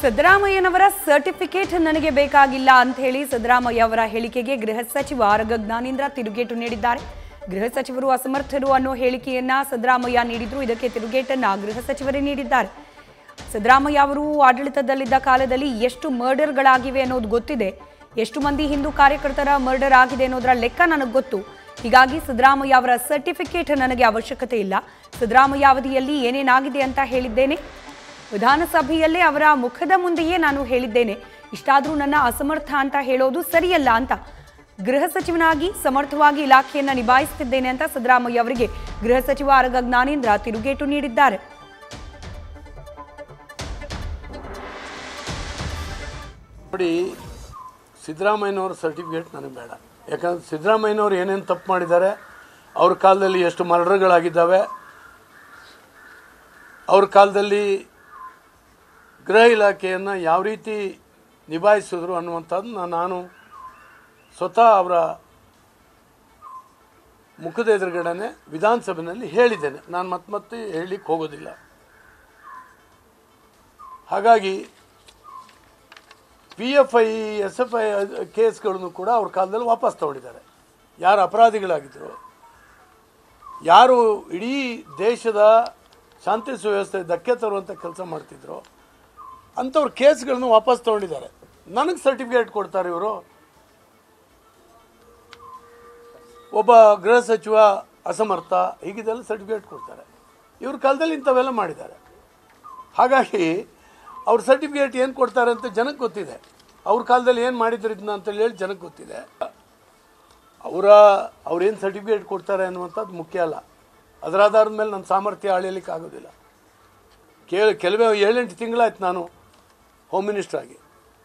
ಸಿದ್ದರಾಮಯ್ಯನವರ ಸರ್ಟಿಫಿಕೇಟ್ ನನಗೆ ಬೇಕಾಗಿಲ್ಲ ಅಂತ ಹೇಳಿ ಸಿದ್ದರಾಮಯ್ಯ ಅವರ ಹೇಳಿಕೆಗೆ ಗೃಹ ಸಚಿವ ಆರಗ ಜ್ಞಾನೇಂದ್ರ ತಿರುಗೇಟು ನೀಡಿದ್ದಾರೆ ಗೃಹ ಸಚಿವರು ಅಸಮರ್ಥರು ಅನ್ನೋ ಹೇಳಿಕೆಯನ್ನ ಸಿದ್ದರಾಮಯ್ಯ ನೀಡಿದ್ರು ಇದಕ್ಕೆ ತಿರುಗೇಟನ್ನ ಗೃಹ ಸಚಿವರೇ ನೀಡಿದ್ದಾರೆ ಸಿದ್ದರಾಮಯ್ಯ ಅವರು ಆಡಳಿತದಲ್ಲಿದ್ದ ಕಾಲದಲ್ಲಿ ಎಷ್ಟು ಮರ್ಡರ್ಗಳಾಗಿವೆ ಅನ್ನೋದು ಗೊತ್ತಿದೆ ಎಷ್ಟು ಮಂದಿ ಹಿಂದೂ ಕಾರ್ಯಕರ್ತರ ಮರ್ಡರ್ ಆಗಿದೆ ಅನ್ನೋದರ ಲೆಕ್ಕ ನನಗೆ ಗೊತ್ತು ಹೀಗಾಗಿ ಸಿದ್ದರಾಮಯ್ಯ ಅವರ ಸರ್ಟಿಫಿಕೇಟ್ ನನಗೆ ಅವಶ್ಯಕತೆ ಇಲ್ಲ ಸಿದ್ದರಾಮಯ್ಯ ಅವಧಿಯಲ್ಲಿ ಏನೇನಾಗಿದೆ ಅಂತ ಹೇಳಿದ್ದೇನೆ ವಿಧಾನಸಭೆಯಲ್ಲೇ ಅವರ ಮುಖದ ಮುಂದೆಯೇ ನಾನು ಹೇಳಿದ್ದೇನೆ ಇಷ್ಟಾದರೂ ನನ್ನ ಅಸಮರ್ಥ ಅಂತ ಹೇಳೋದು ಸರಿಯಲ್ಲ ಅಂತ ಗೃಹ ಸಚಿವನಾಗಿ ಸಮರ್ಥವಾಗಿ ಇಲಾಖೆಯನ್ನ ನಿಭಾಯಿಸುತ್ತಿದ್ದೇನೆ ಅಂತ ಸಿದ್ದರಾಮಯ್ಯ ಅವರಿಗೆ ಗೃಹ ಸಚಿವ ಆರಗ ಜ್ಞಾನೇಂದ್ರ ತಿರುಗೇಟು ನೀಡಿದ್ದಾರೆ ನೋಡಿ ಸಿದ್ದರಾಮಯ್ಯನವ್ರ ಸರ್ಟಿಫಿಕೇಟ್ ನನಗೆ ಬೇಡ ಯಾಕಂದ್ರೆ ಸಿದ್ದರಾಮಯ್ಯನವ್ರು ಏನೇನು ತಪ್ಪು ಮಾಡಿದ್ದಾರೆ ಅವ್ರ ಕಾಲದಲ್ಲಿ ಎಷ್ಟು ಮರ್ಡರ್ಗಳಾಗಿದ್ದಾವೆ ಅವ್ರ ಕಾಲದಲ್ಲಿ ಗೃಹ ಇಲಾಖೆಯನ್ನು ಯಾವ ರೀತಿ ನಿಭಾಯಿಸಿದ್ರು ಅನ್ನುವಂಥದ್ದನ್ನ ನಾನು ಸ್ವತಃ ಅವರ ಮುಖದ ಎದುರುಗಡೆನೆ ವಿಧಾನಸಭೆಯಲ್ಲಿ ಹೇಳಿದ್ದೇನೆ ನಾನು ಮತ್ತೆ ಮತ್ತೆ ಹೇಳಲಿಕ್ಕೆ ಹೋಗೋದಿಲ್ಲ ಹಾಗಾಗಿ P F I S F I ಕೇಸ್ಗಳನ್ನು ಕೂಡ ಅವ್ರ ಕಾಲದಲ್ಲಿ ವಾಪಸ್ ತಗೊಂಡಿದ್ದಾರೆ ಯಾರು ಅಪರಾಧಿಗಳಾಗಿದ್ದರು ಯಾರು ಇಡೀ ದೇಶದ ಶಾಂತಿ ಸುವ್ಯವಸ್ಥೆ ಧಕ್ಕೆ ತರುವಂಥ ಕೆಲಸ ಮಾಡ್ತಿದ್ರು ಅಂಥವ್ರ ಕೇಸ್ಗಳನ್ನು ವಾಪಸ್ ತಗೊಂಡಿದ್ದಾರೆ ನನಗೆ ಸರ್ಟಿಫಿಕೇಟ್ ಕೊಡ್ತಾರೆ ಇವರು ಒಬ್ಬ ಗೃಹ ಸಚಿವ ಅಸಮರ್ಥ ಹೀಗಿದೆಲ್ಲ ಸರ್ಟಿಫಿಕೇಟ್ ಕೊಡ್ತಾರೆ ಇವ್ರ ಕಾಲದಲ್ಲಿ ಇಂಥವೆಲ್ಲ ಮಾಡಿದ್ದಾರೆ ಹಾಗಾಗಿ ಅವ್ರ ಸರ್ಟಿಫಿಕೇಟ್ ಏನು ಕೊಡ್ತಾರೆ ಅಂತ ಜನಕ್ಕೆ ಗೊತ್ತಿದೆ ಅವ್ರ ಕಾಲದಲ್ಲಿ ಏನು ಮಾಡಿದ್ರು ಇದನ್ನ ಅಂತ ಹೇಳಿ ಜನಕ್ಕೆ ಗೊತ್ತಿದೆ ಅವರ ಅವ್ರೇನು ಸರ್ಟಿಫಿಕೇಟ್ ಕೊಡ್ತಾರೆ ಅನ್ನುವಂಥದ್ದು ಮುಖ್ಯ ಅಲ್ಲ ಅದರ ಆಧಾರದ ಮೇಲೆ ನನ್ನ ಸಾಮರ್ಥ್ಯ ಅಳಿಯಲಿಕ್ಕೆ ಆಗೋದಿಲ್ಲ ಕೇಳ ಕೆಲವೇ ಏಳೆಂಟು ತಿಂಗಳಾಯ್ತು ನಾನು ಹೋಮ್ ಮಿನಿಸ್ಟರ್ ಆಗಿ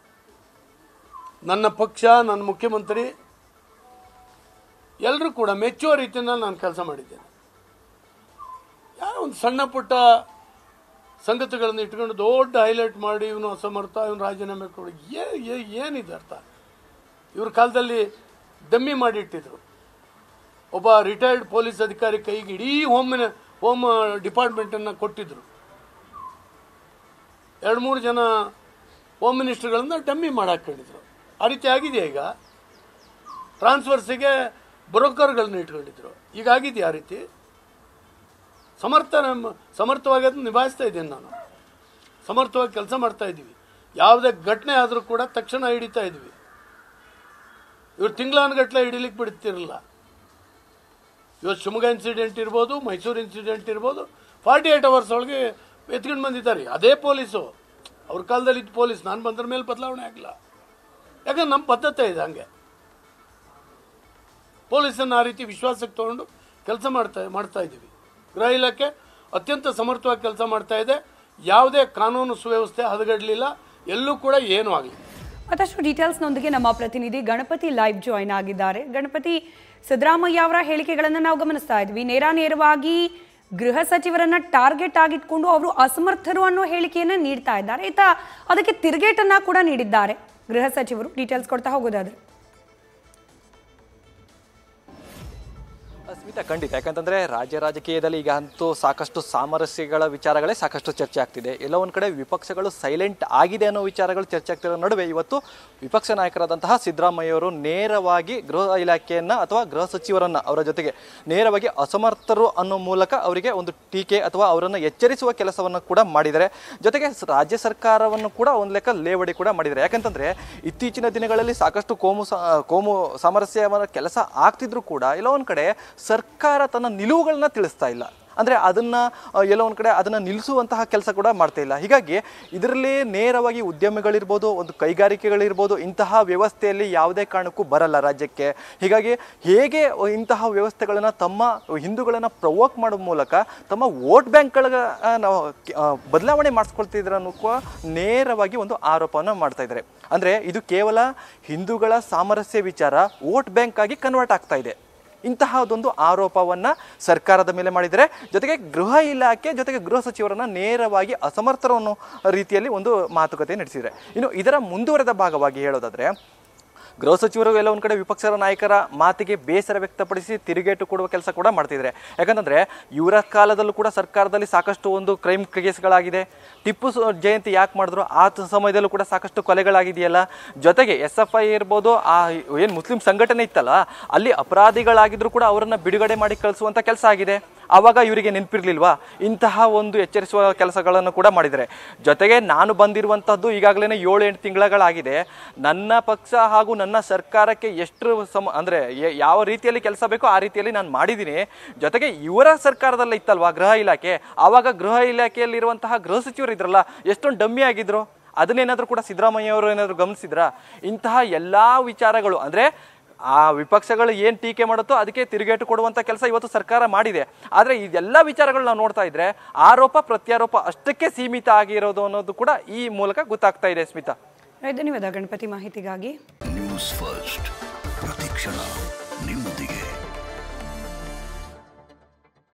ನನ್ನ ಪಕ್ಷ ನನ್ನ ಮುಖ್ಯಮಂತ್ರಿ ಎಲ್ಲರೂ ಕೂಡ ಮೆಚ್ಚುವ ರೀತಿಯಿಂದ ನಾನು ಕೆಲಸ ಮಾಡಿದ್ದೇನೆ ಯಾರೋ ಒಂದು ಸಣ್ಣ ಪುಟ್ಟ ಸಂಗತಿಗಳನ್ನು ಇಟ್ಕೊಂಡು ದೊಡ್ಡ ಹೈಲೈಟ್ ಮಾಡಿ ಇವನು ಅಸಮರ್ಥ ಇವನು ರಾಜೀನಾಮೆ ಕೊಡಿ ಏ- ಏ- ಏನಿದೆ ಅರ್ಥ ಇವ್ರ ಕಾಲದಲ್ಲಿ ಡಮ್ಮಿ ಮಾಡಿ ಇಟ್ಟಿದ್ರು ಒಬ್ಬ ರಿಟೈರ್ಡ್ ಪೊಲೀಸ್ ಅಧಿಕಾರಿ ಕೈಗೆ ಇಡೀ ಹೋಮಿನ ಹೋಮ್ ಡಿಪಾರ್ಟ್ಮೆಂಟನ್ನು ಕೊಟ್ಟಿದ್ರು ಎರಡು ಮೂರು ಜನ ಹೋಮ್ ಮಿನಿಸ್ಟರ್ಗಳನ್ನ ಡಮ್ಮಿ ಮಾಡಾಕೊಂಡಿದ್ರು ಆ ರೀತಿ ಆಗಿದೆಯಾ ಈಗ ಟ್ರಾನ್ಸ್ಫರ್ಸಿಗೆ ಬ್ರೋಕರ್ಗಳನ್ನ ಇಟ್ಕೊಂಡಿದ್ರು ಈಗ ಆಗಿದೆಯಾ ಆ ರೀತಿ ಸಮರ್ಥ ಸಮರ್ಥವಾಗಿ ಅದನ್ನ ನಿಭಾಯಿಸ್ತಾ ಇದ್ದೀನಿ ನಾನು ಸಮರ್ಥವಾಗಿ ಕೆಲಸ ಮಾಡ್ತಾ ಇದ್ದೀವಿ ಯಾವುದೇ ಘಟನೆ ಆದರೂ ಕೂಡ ತಕ್ಷಣ ಹಿಡಿತಾ ಇದ್ವಿ ಇವ್ರು ತಿಂಗಳಾನುಗಟ್ಲೆ ಹಿಡಿಲಿಕ್ಕೆ ಬಿಡ್ತಿರಲಿಲ್ಲ ಇವತ್ತು ಶಿವಮೊಗ್ಗ ಇನ್ಸಿಡೆಂಟ್ ಇರ್ಬೋದು ಮೈಸೂರು ಇನ್ಸಿಡೆಂಟ್ ಇರ್ಬೋದು ಫಾರ್ಟಿ ಏಟ್ ಅವರ್ಸ್ ಒಳಗೆ ಎತ್ಕೊಂಡು ಬಂದಿದ್ದಾರೆ ಅದೇ ಪೊಲೀಸು ಅವ್ರ ಕಾಲದಲ್ಲಿ ಇದ್ದ ಪೊಲೀಸ್ ನಾನು ಬಂದ್ರ ಮೇಲೆ ಬದಲಾವಣೆ ಆಗಿಲ್ಲ ಯಾಕಂದ್ರೆ ನಮ್ಮ ಬದ್ಧತೆ ಇದೆ ಹಂಗೆ ಪೊಲೀಸನ್ನು ಆ ರೀತಿ ವಿಶ್ವಾಸಕ್ಕೆ ತಗೊಂಡು ಕೆಲಸ ಮಾಡ್ತಾ ಮಾಡ್ತಾ ಇದ್ದೀವಿ ಗೃಹ ಇಲಾಖೆ ಅತ್ಯಂತ ಸಮರ್ಥವಾಗಿ ಕೆಲಸ ಮಾಡ್ತಾ ಇದೆ ಯಾವುದೇ ಕಾನೂನು ಸುವ್ಯವಸ್ಥೆ ಹದಗಡಲಿಲ್ಲ ಎಲ್ಲೂ ಕೂಡ ಏನೂ ಆಗಲಿಲ್ಲ ಮತ್ತಷ್ಟು ಡೀಟೇಲ್ಸ್ನೊಂದಿಗೆ ನಮ್ಮ ಪ್ರತಿನಿಧಿ ಗಣಪತಿ ಲೈವ್ ಜಾಯ್ನ್ ಆಗಿದ್ದಾರೆ ಗಣಪತಿ ಸಿದ್ದರಾಮಯ್ಯ ಅವರ ಹೇಳಿಕೆಗಳನ್ನು ನಾವು ಗಮನಿಸ್ತಾ ಇದ್ವಿ ನೇರ ನೇರವಾಗಿ ಗೃಹ ಸಚಿವರನ್ನ ಟಾರ್ಗೆಟ್ ಆಗಿಟ್ಕೊಂಡು ಅವರು ಅಸಮರ್ಥರು ಅನ್ನೋ ಹೇಳಿಕೆಯನ್ನ ನೀಡ್ತಾ ಇದ್ದಾರೆ ಈತ ಅದಕ್ಕೆ ತಿರುಗೇಟನ್ನ ಕೂಡ ನೀಡಿದ್ದಾರೆ ಗೃಹ ಸಚಿವರು ಡೀಟೇಲ್ಸ್ ಕೊಡ್ತಾ ಹೋಗೋದಾದ್ರೆ ಸ್ಮಿತಾ ಖಂಡಿತ ಯಾಕಂತಂದ್ರೆ ರಾಜ್ಯ ರಾಜಕೀಯದಲ್ಲಿ ಈಗ ಅಂತೂ ಸಾಕಷ್ಟು ಸಾಮರಸ್ಯಗಳ ವಿಚಾರಗಳೇ ಸಾಕಷ್ಟು ಚರ್ಚೆ ಆಗ್ತಿದೆ ಎಲ್ಲ ಒಂದ್ ಕಡೆ ವಿಪಕ್ಷಗಳು ಸೈಲೆಂಟ್ ಆಗಿದೆ ಅನ್ನೋ ವಿಚಾರಗಳು ಚರ್ಚೆ ಆಗ್ತಿರೋ ನಡುವೆ ಇವತ್ತು ವಿಪಕ್ಷ ನಾಯಕರಾದಂತಹ ಸಿದ್ದರಾಮಯ್ಯ ಅವರು ನೇರವಾಗಿ ಗೃಹ ಇಲಾಖೆಯನ್ನ ಅಥವಾ ಗೃಹ ಸಚಿವರನ್ನ ಅವರ ಜೊತೆಗೆ ನೇರವಾಗಿ ಅಸಮರ್ಥರು ಅನ್ನೋ ಮೂಲಕ ಅವರಿಗೆ ಒಂದು ಟೀಕೆ ಅಥವಾ ಅವರನ್ನು ಎಚ್ಚರಿಸುವ ಕೆಲಸವನ್ನು ಕೂಡ ಮಾಡಿದ್ದಾರೆ ಜೊತೆಗೆ ಸ- ರಾಜ್ಯ ಸರ್ಕಾರವನ್ನು ಕೂಡ ಒಂದು ಲೆಕ್ಕ ಲೇವಡಿ ಕೂಡ ಮಾಡಿದ್ದಾರೆ ಯಾಕಂತಂದ್ರೆ ಇತ್ತೀಚಿನ ದಿನಗಳಲ್ಲಿ ಸಾಕಷ್ಟು ಕೋಮು ಸ- ಕೋಮು ಸಾಮರಸ್ಯವರ ಕೆಲಸ ಆಗ್ತಿದ್ರು ಕೂಡ ಎಲ್ಲೋ ಒಂದ್ ಕಡೆ ಸರ್ಕಾರ ತನ್ನ ನಿಲುವುಗಳನ್ನ ತಿಳಿಸ್ತಾ ಇಲ್ಲ ಅಂದ್ರೆ ಅದನ್ನ ಆ, ಎಲ್ಲೋ ಒಂದ್ ಕಡೆ ಅದನ್ನ ನಿಲ್ಲಿಸುವಂತಹ ಕೆಲಸ ಕೂಡ ಮಾಡ್ತಾ ಇಲ್ಲ ಹೀಗಾಗಿ ಇದರಲ್ಲಿ ನೇರವಾಗಿ ಉದ್ಯಮಿಗಳಿರ್ಬೋದು ಒಂದು ಕೈಗಾರಿಕೆಗಳಿರ್ಬೋದು ಇಂತಹ ವ್ಯವಸ್ಥೆಯಲ್ಲಿ ಯಾವುದೇ ಕಾರಣಕ್ಕೂ ಬರಲ್ಲ ರಾಜ್ಯಕ್ಕೆ ಹೀಗಾಗಿ ಹೇಗೆ ಇಂತಹ ವ್ಯವಸ್ಥೆಗಳನ್ನ ತಮ್ಮ ಹಿಂದೂಗಳನ್ನ ಪ್ರವೋಕ್ ಮಾಡೋ ಮೂಲಕ ತಮ್ಮ ವೋಟ್ ಬ್ಯಾಂಕ್ಗಳ ನಾವು ಆ, ಬದಲಾವಣೆ ಮಾಡಿಸ್ಕೊಳ್ತಿದ್ರ ಅನ್ನೋ ನೇರವಾಗಿ ಒಂದು ಆರೋಪವನ್ನು ಮಾಡ್ತಾ ಇದ್ದಾರೆ ಅಂದ್ರೆ ಇದು ಕೇವಲ ಹಿಂದೂಗಳ ಸಾಮರಸ್ಯ ವಿಚಾರ ವೋಟ್ ಬ್ಯಾಂಕ್ ಆಗಿ ಕನ್ವರ್ಟ್ ಆಗ್ತಾ ಇದೆ ಇಂತಹದೊಂದು ಆರೋಪವನ್ನ ಸರ್ಕಾರದ ಮೇಲೆ ಮಾಡಿದರೆ ಜೊತೆಗೆ ಗೃಹ ಇಲಾಖೆ ಜೊತೆಗೆ ಗೃಹ ಸಚಿವರನ್ನ ನೇರವಾಗಿ ಅಸಮರ್ಥರು ಅನ್ನೋ ರೀತಿಯಲ್ಲಿ ಒಂದು ಮಾತುಕತೆ ನಡೆಸಿದರೆ ಇನ್ನು ಇದರ ಮುಂದುವರೆದ ಭಾಗವಾಗಿ ಹೇಳೋದಾದ್ರೆ ಗೃಹ ಸಚಿವರು ಎಲ್ಲ ಒಂದ್ ಕಡೆ ವಿಪಕ್ಷ ನಾಯಕರ ಮಾತಿಗೆ ಬೇಸರ ವ್ಯಕ್ತಪಡಿಸಿ ತಿರುಗೇಟು ಕೊಡುವ ಕೆಲಸ ಕೂಡ ಮಾಡ್ತಿದ್ದಾರೆ ಯಾಕಂತಂದ್ರೆ ಇವರ ಕಾಲದಲ್ಲೂ ಕೂಡ ಸರ್ಕಾರದಲ್ಲಿ ಸಾಕಷ್ಟು ಒಂದು ಕ್ರೈಮ್ ಕೇಸ್ಗಳಾಗಿದೆ ಟಿಪ್ಪು ಸು- ಜಯಂತಿ ಯಾಕೆ ಮಾಡಿದ್ರು ಆ ತ- ಸಮಯದಲ್ಲೂ ಕೂಡ ಸಾಕಷ್ಟು ಕೊಲೆಗಳಾಗಿದೆಯಲ್ಲ ಜೊತೆಗೆ ಎಸ್ ಎಫ್ ಐ ಇರ್ಬೋದು ಆ ಏನು ಮುಸ್ಲಿಂ ಸಂಘಟನೆ ಇತ್ತಲ್ಲ ಅಲ್ಲಿ ಅಪರಾಧಿಗಳಾಗಿದ್ರು ಕೂಡ ಅವರನ್ನ ಬಿಡುಗಡೆ ಮಾಡಿ ಕಳಿಸುವಂತ ಕೆಲಸ ಆಗಿದೆ ಆವಾಗ ಇವರಿಗೆ ನೆನಪಿರ್ಲಿಲ್ವಾ ಇಂತಹ ಒಂದು ಎಚ್ಚರಿಸುವ ಕೆಲಸಗಳನ್ನು ಕೂಡ ಮಾಡಿದ್ದಾರೆ ಜೊತೆಗೆ ನಾನು ಬಂದಿರುವಂತಹದ್ದು ಈಗಾಗಲೇ ಏಳು ಎಂಟು ತಿಂಗಳಾಗಿದೆ ನನ್ನ ಪಕ್ಷ ಹಾಗೂ ನನ್ನ ಸರ್ಕಾರಕ್ಕೆ ಎಷ್ಟು ಸಮ ಅಂದ್ರೆ ಯ- ಯಾವ ರೀತಿಯಲ್ಲಿ ಕೆಲಸ ಬೇಕೋ ಆ ರೀತಿಯಲ್ಲಿ ನಾನು ಮಾಡಿದ್ದೀನಿ ಜೊತೆಗೆ ಇವರ ಸರ್ಕಾರದಲ್ಲೇ ಇತ್ತಲ್ವಾ ಗೃಹ ಇಲಾಖೆ ಆವಾಗ ಗೃಹ ಇಲಾಖೆಯಲ್ಲಿರುವಂತಹ ಗೃಹ ಸಚಿವರು ಇದ್ರಲ್ಲ ಎಷ್ಟೊಂದು ಡಮ್ಮಿ ಆಗಿದ್ರು ಅದನ್ನೇನಾದ್ರೂ ಕೂಡ ಸಿದ್ದರಾಮಯ್ಯ ಅವರು ಏನಾದ್ರು ಗಮನಿಸಿದ್ರಾ ಇಂತಹ ಎಲ್ಲಾ ವಿಚಾರಗಳು ಅಂದ್ರೆ ಆ ವಿಪಕ್ಷಗಳು ಏನ್ ಟೀಕೆ ಮಾಡುತ್ತೋ ಅದಕ್ಕೆ ತಿರುಗೇಟು ಕೊಡುವಂತ ಕೆಲಸ ಇವತ್ತು ಸರ್ಕಾರ ಮಾಡಿದೆ ಆದ್ರೆ ಇದೆಲ್ಲ ವಿಚಾರಗಳು ನಾವು ನೋಡ್ತಾ ಇದ್ರೆ ಆರೋಪ ಪ್ರತ್ಯಾರೋಪ ಅಷ್ಟಕ್ಕೆ ಸೀಮಿತ ಆಗಿರೋದು ಅನ್ನೋದು ಕೂಡ ಈ ಮೂಲಕ ಗೊತ್ತಾಗ್ತಾ ಇದೆ ಸ್ಮಿತಾ ಧನ್ಯವಾದ ಗಣಪತಿ ಮಾಹಿತಿಗಾಗಿ ನ್ಯೂಸ್ ಫಸ್ಟ್ ಪ್ರತಿಕ್ಷಣ